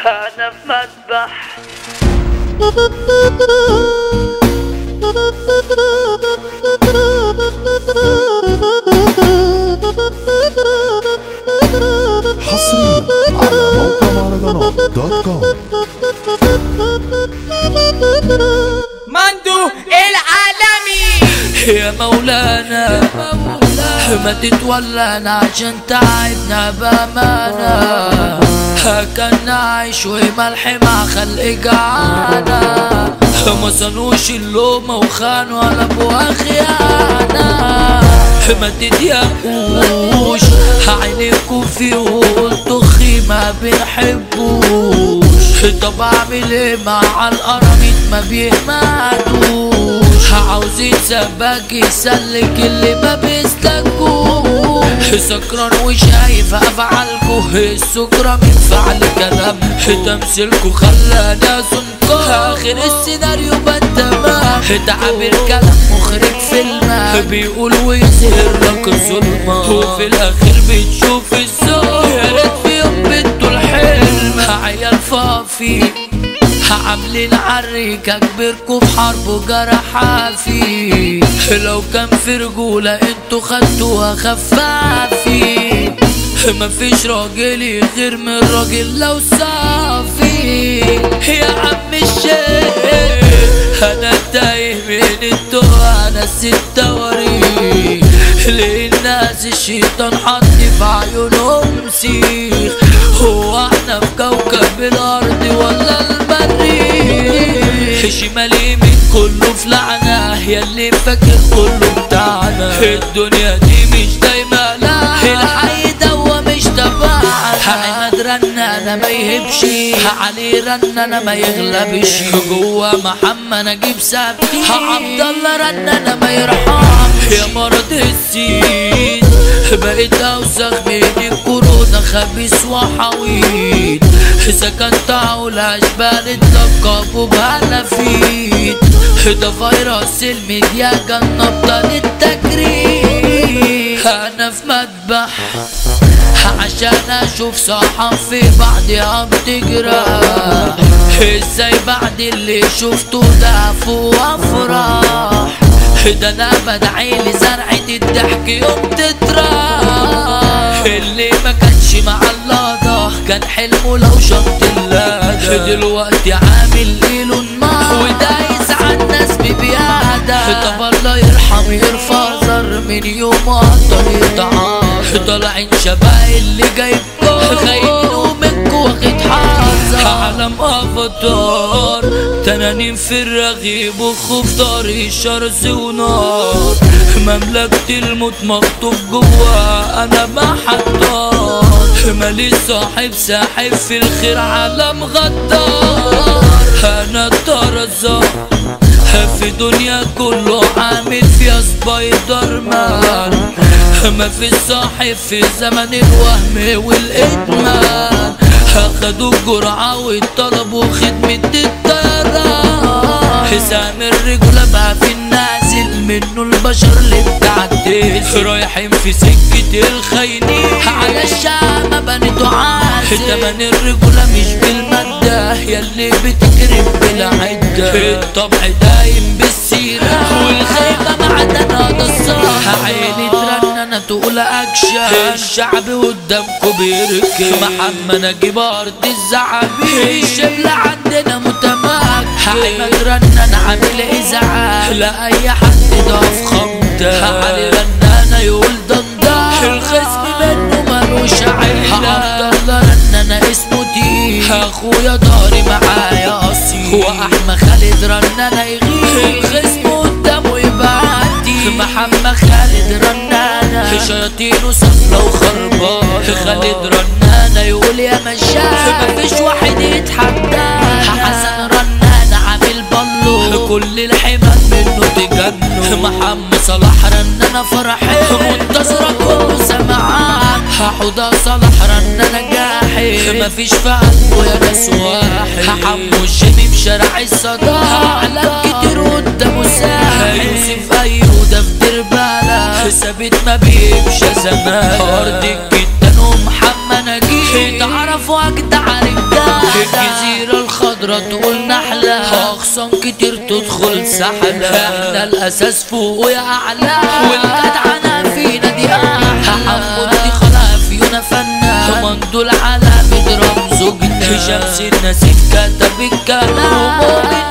انا في مذبح حصريا على موقع مهرجانات دوت كوم مندو العالمي يا مولانا ما تتولانا عشان تعبنا بأمانة كان عايش وملح مع خلق جعانة ما صنوش اللومة وخانوا على ابوها خيانة ما تضيقوش عينيكوا فيه وقلتوا خي ما بنحبوش طب اعمل ايه مع القراميط ما بيهمدوش عاوزين سباك يسلك اللي ما بيسلكوش سكران وشايف افعالكو السكرة من فعل كلام تمثيلكو خلانا زنكو اخر السيناريو بالتمام تعبير كلام مخرج فيلم بيقول ويظهر لك الظلمة وفي الاخر بتشوف الزور يا ريت في يوم بنتو الحلم عيال فافي عاملين عريكة كبركوا في حرب وجرح في لو كان في رجولة انتوا خدتوها خفافي مفيش راجل غير من الراجل لو صافي يا عم الشيخ انا تايه من التوه انا ست وريق ليه الناس الشيطان حط في عيونهم سيخ هو احنا في كوكب الارض ولا المريخ شمال يمين كله في لعنة ياللي فاكر كله بتاعنا الدنيا دي مش دايما لا الحي دوا مش تبعنا عماد رنانة ما يهبش علي رنانة ما يغلبش جوا محمد نجيب سابتي عبد الله رنانة ما يرحمش يا مرض السين بقيت اوسخ من الكورونا خبيث وحويد سكنت على اشبال التقاب بهلافيت ده فيروس الميديا كان ابطال التجريد انا في مذبح عشان اشوف صحفي بعدها بتجرح ازاي بعد اللي شفته ضعف وافراح ده انا بدعي لي زرعة الضحك يوم تطرح اللي ما كانش مع اللقطة كان حلمه لو شط اللاجة دلوقتي عامل ليل ونهار ودايس على الناس ببيادة طب الله يرحم يرفع زر من يوم قطر يتعار طالعين شبه اللي جايبكم خاينين منكم واخد حذر عالم افاتار تنانين في الرغيب وخوف طريق شرس ونار مملكة الموت مخطوف جوا انا محطار مالي صاحب ساحب في الخير عالم غدار انا الطرزان في دنيا كله عامل فيها سبايدر مان ما في صاحب في زمن الوهم والادمان اخدوا الجرعة وطلبوا خدمة الطيران حسام الرجولة بقى في النازل منه البشر اللي بتعدي رايحين في سكة الخاينين على الشام بنتوا عازل تمن الرجولة مش بالمادة ياللي بتكرم بلا عدة الطبع دايم بالسيرة والخيبة معدنها ده الصراحة عيني ترننة تقول أكشن الشعب قدامكم بيركب محمد نجيب أرض الزعابين الشبل عندنا متمكن عماد رنان عامل إزعاج لا أي حد ضاف خمدة علي رنانة يقول دندان الخصم منه ملوش عيلة عبد الله رنانة اسمه دي أخويا داري معايا أصيل وأحمد خالد رنانة يغيب الخصم قدامه يبعدي محمد خالد رنانة شياطينه سفلة وخربانة خالد رنانة يقول يا مشاة مفيش واحد يتحدانا حسن رنانة عامل بلو كل الحمام منه تجنن محمد صلاح رنانة فرحين منتصرة كله سمعان حوضة صلاح رنانة جاحد مفيش في قلبه يا ناس واحد حمو الجيمي في شارع الصداع على كتير قدامه ساحل يوسف ايوه في دربالة ثابت ما بيمشى زمان ارض الجدان ومحمد نجيب تعرفوا اجدع رجالة بكرة تقول نحلة أخصام كتير تدخل سحلة احنا الأساس فوق ويا أعلى والجدعنة فينا دي أحلى حمود دي خلافيونا فنان مندول على بدرام زوجنا هشام سي النسيف كتب الكلام